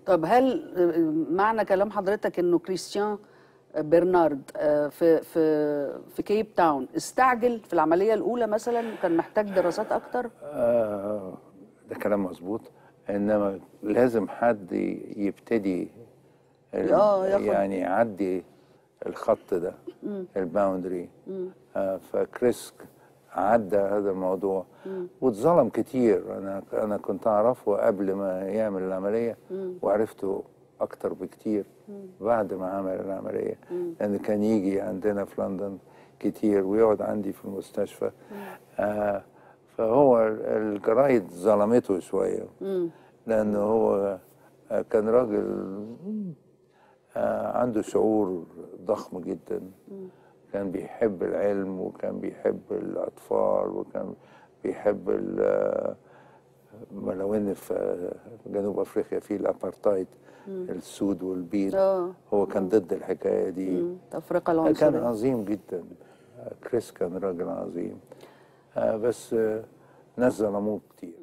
طب هل آه، معنى كلام حضرتك انه كريستيان برنارد آه، في في في كيب تاون استعجل في العمليه الاولى مثلا كان محتاج دراسات اكتر آه ده كلام مظبوط انما لازم حد يبتدي ال- آه، ياخد- يعني يعدي الخط ده الباوندري آه فكريس عدى هذا الموضوع واتظلم كتير انا انا كنت اعرفه قبل ما يعمل العمليه وعرفته اكتر بكتير بعد ما عمل العمليه لان كان يجي عندنا في لندن كتير ويقعد عندي في المستشفى آه فهو الجرايد ظلمته شويه لانه هو آه، كان راجل آه، عنده شعور ضخم جدا كان بيحب العلم وكان بيحب الأطفال وكان بيحب ال- آه، ما لو ان في جنوب افريقيا في الابارتايد السود والبيض آه. هو كان ضد الحكايه دي مم، تفرقه كان العنصريه عظيم جدا آه، كريس كان راجل عظيم آه، بس آه، ناس ظلموه كتير